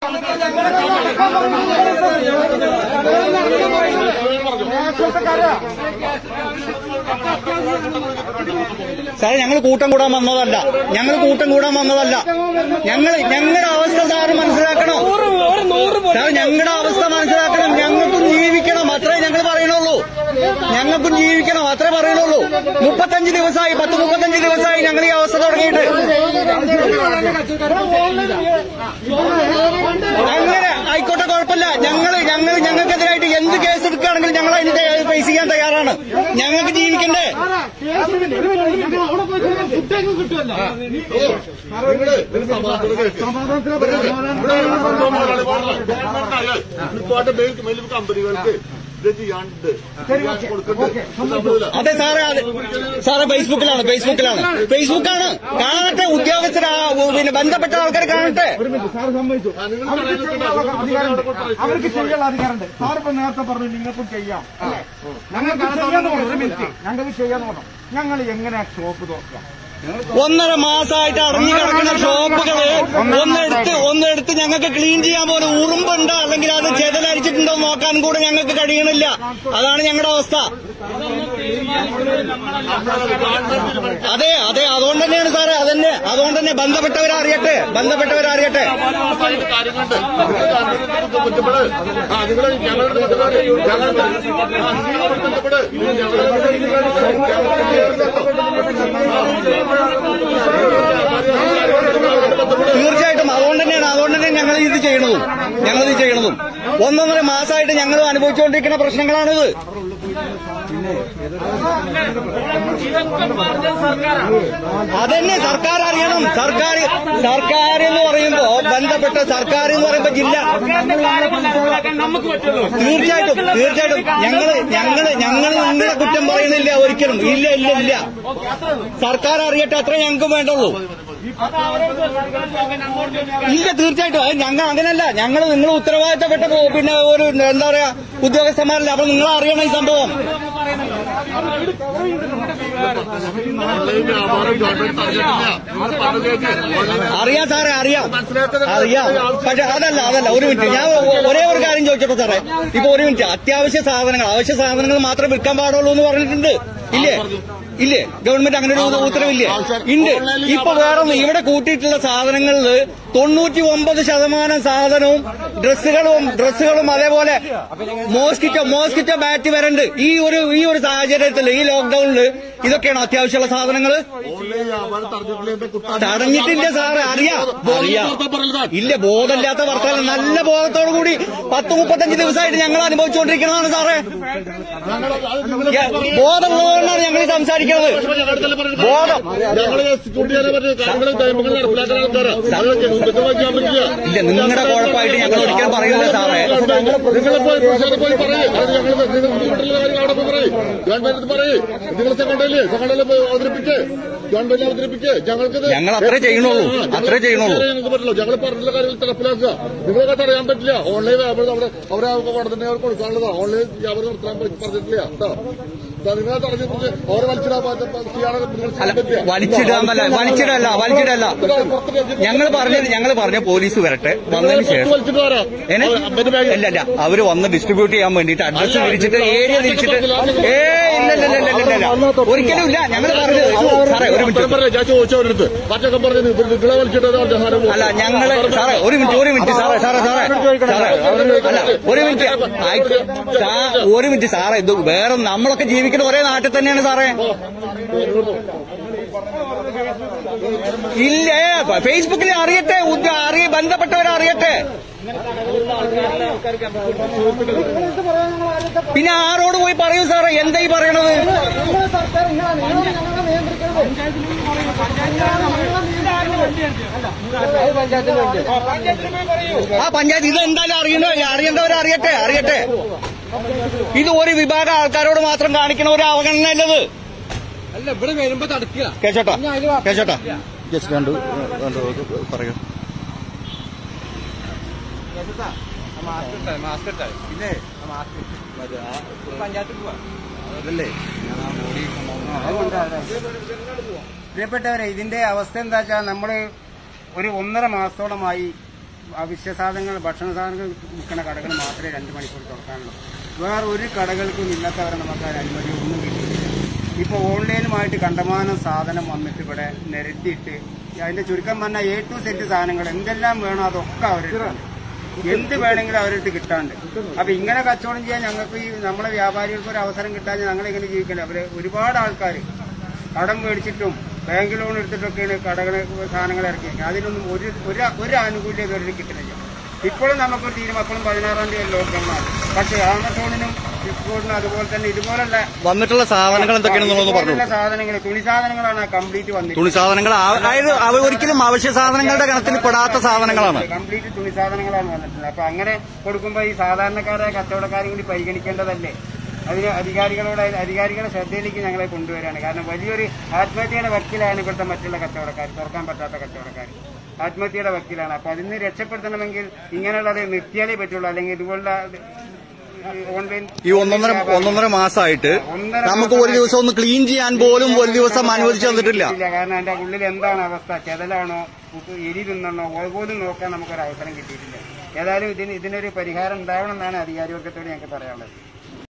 സാറേ ഞങ്ങൾ കൂട്ടം കൂടാൻ വന്നതല്ല ഞങ്ങൾ കൂട്ടം കൂടാൻ വന്നതല്ല ഞങ്ങൾ ഞങ്ങളുടെ അവസ്ഥ സാറ് മനസ്സിലാക്കണം സാർ ഞങ്ങളുടെ അവസ്ഥ മനസ്സിലാക്കണം ഞങ്ങൾക്കും ജീവിക്കണം അത്രേ ഞങ്ങൾ പറയണുള്ളൂ ഞങ്ങൾക്കും ജീവിക്കണം അത്രേ പറയണുള്ളൂ മുപ്പത്തഞ്ച് ദിവസമായി പത്ത് മുപ്പത്തഞ്ച് ദിവസമായി ഞങ്ങൾ ഈ അവസ്ഥ തുടങ്ങിയിട്ട് അങ്ങനെ ആയിക്കോട്ടെ കുഴപ്പമില്ല ഞങ്ങൾ ഞങ്ങൾ ഞങ്ങൾക്കെതിരായിട്ട് എന്ത് കേസ് എടുക്കുകയാണെങ്കിലും ഞങ്ങൾ അതിന് ഫേസ് ചെയ്യാൻ തയ്യാറാണ് ഞങ്ങൾക്ക് ജീവിക്കണ്ടേ ഫ്ലിപ്കാർട്ട് മെയിൽ മെയിൽ കമ്പനികൾക്ക് ഇത് ചെയ്യാണ്ട് കൊടുക്കണ്ട് അതെ സാറേ അതെ സാറേ ഫേസ്ബുക്കിലാണ് ഫേസ്ബുക്കിലാണ് ഫേസ്ബുക്കാണ് കാണട്ടെ ഉദ്യോഗസ്ഥരാ പിന്നെ ബന്ധപ്പെട്ട ആൾക്കാർ കാണട്ടെ സാർ സമ്മതിച്ചു അവർക്ക് ചെയ്യാനുള്ള അധികാരമുണ്ട് സാർ ഇപ്പൊ നേരത്തെ പറഞ്ഞു നിങ്ങൾക്കും ചെയ്യാം അല്ലേ? ഞങ്ങൾക്ക് ചെയ്യാന്ന് പറഞ്ഞു ഒരു മിനിറ്റ് ഞങ്ങൾക്ക് ചെയ്യാന്ന് പറഞ്ഞു ഞങ്ങൾ എങ്ങനെയാ ഷോപ്പ് തുറക്കുക ഒന്നര മാസമായിട്ട് അടഞ്ഞു കിടക്കുന്ന ഷോപ്പുകള് ഒന്നെടുത്ത് ഒന്നെടുത്ത് ഞങ്ങൾക്ക് ക്ലീൻ ചെയ്യാൻ പോലും ഉറുമ്പുണ്ട് അല്ലെങ്കിൽ അത് ചെതലരിച്ചിട്ടുണ്ടോ എന്ന് നോക്കാൻ കൂടെ ഞങ്ങൾക്ക് കഴിയണില്ല അതാണ് ഞങ്ങളുടെ അവസ്ഥ അതെ അതെ അതുകൊണ്ട് തന്നെയാണ് സാറേ അതന്നെ അതുകൊണ്ട് തന്നെ ബന്ധപ്പെട്ടവരെ അറിയട്ടെ ബന്ധപ്പെട്ടവരെ അറിയട്ടെ കാര്യങ്ങളുണ്ട് ബന്ധപ്പെട് ആ നിങ്ങൾ ഞങ്ങളുടെ ബന്ധപ്പെട് ഞങ്ങളുടെ ബന്ധപ്പെട് തീർച്ചയായിട്ടും അതുകൊണ്ട് തന്നെയാണ് അതുകൊണ്ട് തന്നെ ഞങ്ങൾ ഇത് ചെയ്യണതും ഞങ്ങൾ ഇത് ചെയ്യണതും ഒന്നൊന്നര മാസമായിട്ട് ഞങ്ങൾ അനുഭവിച്ചുകൊണ്ടിരിക്കുന്ന പ്രശ്നങ്ങളാണിത് അതന്നെ സർക്കാർ അറിയണം സർക്കാർ സർക്കാർ എന്ന് പറയുമ്പോ ബന്ധപ്പെട്ട സർക്കാർ എന്ന് പറയുമ്പോ ജില്ല തീർച്ചയായിട്ടും തീർച്ചയായിട്ടും ഞങ്ങള് ഞങ്ങള് ഞങ്ങൾ നിങ്ങളുടെ കുറ്റം പറയുന്നില്ല ഒരിക്കലും ഇല്ല ഇല്ല ഇല്ല സർക്കാർ അറിയട്ടെ അത്രേ ഞങ്ങൾക്ക് വേണ്ടുള്ളൂ ഇല്ല തീർച്ചയായിട്ടും അത് ഞങ്ങൾ അങ്ങനല്ല ഞങ്ങൾ നിങ്ങൾ ഉത്തരവാദിത്തപ്പെട്ട പോ- പിന്നെ ഒരു എന്താ പറയാ ഉദ്യോഗസ്ഥന്മാരല്ല അപ്പൊ നിങ്ങൾ അറിയണം ഈ സംഭവം ഓൺലൈൻ വ്യാപാരം ഗവൺമെന്റ് തടഞ്ഞിട്ടില്ല നിങ്ങൾ പറഞ്ഞു കേൾക്ക് ഓൺലൈൻ അറിയാം സാറേ അറിയാം അറിയാം പക്ഷെ അതല്ല അതല്ല ഒരു മിനിറ്റ് ഞാൻ ഒ- ഒരേ ഒരു കാര്യം ചോദിച്ചോട്ടെ സാറേ ഇപ്പൊ ഒരു മിനിറ്റ് അത്യാവശ്യ സാധനങ്ങൾ അവശ്യ സാധനങ്ങൾ മാത്രമേ വിൽക്കാൻ പാടുള്ളൂ എന്ന് പറഞ്ഞിട്ടുണ്ട് ഇല്ലേ ഇല്ലേ ഗവൺമെന്റ് അങ്ങനെ ഒരു ഉത്തരവില്ലേ ഉണ്ട് ഇപ്പൊ വേറൊന്ന് ഇവിടെ കൂട്ടിയിട്ടുള്ള സാധനങ്ങളിൽ തൊണ്ണൂറ്റി ഒമ്പത് ശതമാനം സാധനവും ഡ്രസ്സുകളും ഡ്രസ്സുകളും അതേപോലെ മോസ്കിറ്റോ മോസ്കിറ്റോ ബാറ്റ് വരണ്ട് ഈ ഒരു ഈ ഒരു സാഹചര്യത്തിൽ ഈ ലോക്ഡൌണിൽ ഇതൊക്കെയാണ് അത്യാവശ്യമുള്ള സാധനങ്ങൾ ഓൺലൈൻ വ്യാപാരം തടഞ്ഞിട്ടില്ല എന്റെ കുട്ടാ തടഞ്ഞിട്ടില്ല സാറേ അറിയാം അറിയാം ഇല്ല ബോധമില്ലാത്ത വർത്തമാനം നല്ല ബോധത്തോടു കൂടി പത്ത് മുപ്പത്തഞ്ച് ദിവസമായിട്ട് ഞങ്ങൾ അനുഭവിച്ചുകൊണ്ടിരിക്കുന്നതാണ് സാറേ യ- ബോധമുള്ളതുകൊണ്ടാണ് ഞങ്ങൾ ഈ സംസാരിക്കുന്നത് ബോധം ഞങ്ങള് ചൂണ്ടിയാലേ പറഞ്ഞ കാര്യങ്ങൾ നിയമങ്ങൾ നടപ്പിലാക്കാൻ ആൾക്കാരാ വ്യക്തമാക്കാൻ പറ്റില്ല ഇല്ല നിങ്ങളുടെ കുഴപ്പമായിട്ട് ഞങ്ങൾ ഒരിക്കലും പറയുന്നില്ല സാറേ നിങ്ങൾ പോയി പ്രശ്നം പോയി പറയേ അത് ഞങ്ങൾ ബുദ്ധിമുട്ടുള്ള കാര്യം അവിടെ പോയി പറയേ ഗവൺമെന്റ് പറയേ നിങ്ങൾ സെക്കൻഡല്ലേ സെക്കൻഡല്ലേ പോയി അവതരിപ്പിക്കേ ഗവൺമെന്റ് അവതരിപ്പിക്കേ ഞങ്ങൾക്ക് ഞങ്ങൾ അത്രേ ചെയ്യണുള്ളൂ അത്രേ ചെയ്യണുള്ളൂ ഞങ്ങൾക്ക് പറ്റില്ല ഞങ്ങൾ പറഞ്ഞിട്ടുള്ള കാര്യങ്ങൾ നടപ്പിലാക്കുക നിങ്ങളൊക്കെ തടയാൻ പറ്റില്ല ഓൺലൈൻ വ്യാപാരം അവിടെ അവരെ അവിടെ തന്നെ അവർ കൊടുക്കാനുള്ളതാ ഓൺലൈൻ വ്യാപാരം നടത്താൻ പറ്റി- പറഞ്ഞിട്ടില്ല കേട്ടോ നിങ്ങളെ തടഞ്ഞിട്ട് അവരെ വലിച്ചിടാൻ ചെയ്യാൻ നിങ്ങൾ ചെയ്യാൻ പറ്റില്ല വലിച്ചിടാന്നല്ല വലിച്ചിടല്ല വലിച്ചിടല്ല ഞങ്ങൾ പറഞ്ഞത് ഞങ്ങൾ പറഞ്ഞ പോലീസ് വരട്ടെ വന്നതിന് ശേഷം വലിച്ചിട്ട് വരാം ഏനെ? ഇല്ല ഇല്ല അവര് വന്ന് ഡിസ്ട്രിബ്യൂട്ട് ചെയ്യാൻ വേണ്ടിയിട്ട് അഡ്രസ് തിരിച്ചിട്ട് ഏരിയ തിരിച്ചിട്ട് ഏ ഇല്ല ഇല്ല ഇല്ല ഇല്ല ഇല്ല ഒരിക്കലും ഇല്ല ഞങ്ങൾ പറഞ്ഞത് സാറേ ഒരു മിനിറ്റ് ഉത്തരം പറയാം ഞാൻ ചോദിച്ചവരടുത്ത് പച്ചക്കം പറഞ്ഞു നിങ്ങളെ വലിച്ചിട്ട് സാധനം അല്ല ഞങ്ങള് സാറേ ഒരു മിനിറ്റ് ഒരു മിനിറ്റ് സാറേ സാറേ സാറേ സാറേ അല്ല ഒരു മിനിറ്റ് ആയിക്കോ. സാ- ഒരു മിനിറ്റ് സാറേ ഇത് വേറെ നമ്മളൊക്കെ ജീവിക്കുന്ന ഒരേ നാട്ടിൽ തന്നെയാണ് സാറേ ഇല്ലേ ഫേസ്ബുക്കിൽ അറിയട്ടെ ഉദ്യ- അറിയ ബന്ധപ്പെട്ടവരെ അറിയട്ടെ പിന്നെ ആരോട് പോയി പറയൂ സാറേ എന്താ ഈ പറയണത് ആ പഞ്ചായത്ത് ഇത് എന്തായാലും അറിയണ അറിയേണ്ടവരെ അറിയട്ടെ അറിയട്ടെ ഇത് ഒരു വിഭാഗം ആൾക്കാരോട് മാത്രം കാണിക്കണ ഒരു അവഗണനയല്ലത് അല്ല ഇവിടെ വരുമ്പോ തടുക്കുക കേച്ചോട്ടാ കേച്ചോട്ടാ ജസ്റ്റ് കണ്ടു പറയൂ മാസ്ക് ഇട്ടാൽ പിന്നെ പഞ്ചായത്തിൽ പോവാ അതല്ലേ പ്രിയപ്പെട്ടവരെ ഇതിന്റെ അവസ്ഥ എന്താ വെച്ചാൽ നമ്മള് ഒരു ഒന്നര മാസത്തോളമായി അവശ്യ സാധനങ്ങൾ ഭക്ഷണ സാധനങ്ങൾ വിൽക്കുന്ന കടകൾ മാത്രമേ രണ്ട് മണിക്കൂർ തുറക്കാനുള്ളൂ വേറെ ഒരു കടകൾക്കും ഇന്നത്തെ വരെ നമുക്ക് ആ അനുമതി ഒന്നും കിട്ടിയിട്ടില്ല ഇപ്പോൾ ഓൺലൈനുമായിട്ട് കണ്ടമാനം സാധനം വന്നിട്ട് ഇവിടെ നിരത്തിയിട്ട് അതിന്റെ ചുരുക്കം പറഞ്ഞാൽ എ ടു സെറ്റ് സാധനങ്ങൾ എന്തെല്ലാം വേണോ അതൊക്കെ അവരെടുത്താണ് എന്ത് വേണമെങ്കിലും അവരെടുത്ത് കിട്ടാണ്ട് അപ്പൊ ഇങ്ങനെ കച്ചവടം ചെയ്യാൻ ഞങ്ങൾക്ക് ഈ നമ്മളെ വ്യാപാരികൾക്ക് ഒരു അവസരം കിട്ടാൻ ഞങ്ങൾ ഇങ്ങനെ ജീവിക്കണ്ടേ അവര് ഒരുപാട് ആൾക്കാർ കടം മേടിച്ചിട്ടും ബാങ്ക് ലോൺ എടുത്തിട്ടൊക്കെയാണ് കടകൾ സാധനങ്ങൾ ഇറക്കിയിരിക്കുന്നത് അതിനൊന്നും ഒരു ഒരു ഒരു ആനുകൂല്യം ഇതുവരെ കിട്ടുന്നില്ല ഇപ്പോഴും നമുക്കൊരു തീരുമാനം ഇപ്പോഴും പതിനാറാം തീയതി ലോക്ക്ഡൌണാണ് പക്ഷേ ആമസോണിനും ഫ്ലിപ്കാർട്ടിനും അതുപോലെ തന്നെ ഇതുപോലുള്ള വന്നിട്ടുള്ള സാധനങ്ങൾ എന്തൊക്കെയാണെന്നുള്ളത് പറഞ്ഞു ഇതുപോലുള്ള സാധനങ്ങൾ തുണി സാധനങ്ങളാണ് കംപ്ലീറ്റ് വന്നിട്ടുള്ളത് തുണി സാധനങ്ങൾ ആ- അതായത് അവ ഒരിക്കലും അവശ്യ സാധനങ്ങളുടെ ഗണത്തിൽ പെടാത്ത സാധനങ്ങളാണ് കംപ്ലീറ്റ് തുണി സാധനങ്ങളാണ് വന്നിട്ടുള്ളത് അപ്പൊ അങ്ങനെ കൊടുക്കുമ്പോൾ ഈ സാധാരണക്കാരായ കച്ചവടക്കാരും കൂടി പരിഗണിക്കേണ്ടതല്ലേ അതിന് അധികാരികളോട് അധികാരികളുടെ ശ്രദ്ധയിലേക്ക് ഞങ്ങളെ കൊണ്ടുവരികയാണ് കാരണം വലിയൊരു ആത്മഹത്യയുടെ വക്കീലാണ് ഇവിടുത്തെ മറ്റുള്ള കച്ചവടക്കാർ തുറക്കാൻ പറ്റാത്ത കച്ചവടക്കാർ ആത്മഹത്യയുടെ വക്കീലാണ് അപ്പൊ അതിൽ നിന്ന് രക്ഷപ്പെടുത്തണമെങ്കിൽ ഇങ്ങനെയുള്ളത് നിർത്തിയാലേ പറ്റുള്ളൂ അല്ലെങ്കിൽ ഇതുപോലുള്ള ഓൺലൈൻ ഈ ഒന്നൊന്നര ഒന്നൊന്നര മാസമായിട്ട് ഒന്നര നമുക്ക് ഒരു ദിവസം ഒന്ന് ക്ലീൻ ചെയ്യാൻ പോലും ഒരു ദിവസം അനുവദിച്ചു തന്നിട്ടില്ല ഇല്ല കാരണം എന്റെ ഉള്ളിൽ എന്താണ് അവസ്ഥ ചെതലാണോ ഉപ്പ് എരി തിന്നണോ പോലും നോക്കാൻ നമുക്കൊരു അവസരം കിട്ടിയിട്ടില്ല ഏതായാലും ഇതിന് ഇതിനൊരു പരിഹാരം ഉണ്ടാവണം എന്നാണ് അധികാരി വർഗത്തോട് ഞങ്ങൾക്ക് പറയാനുള്ളത്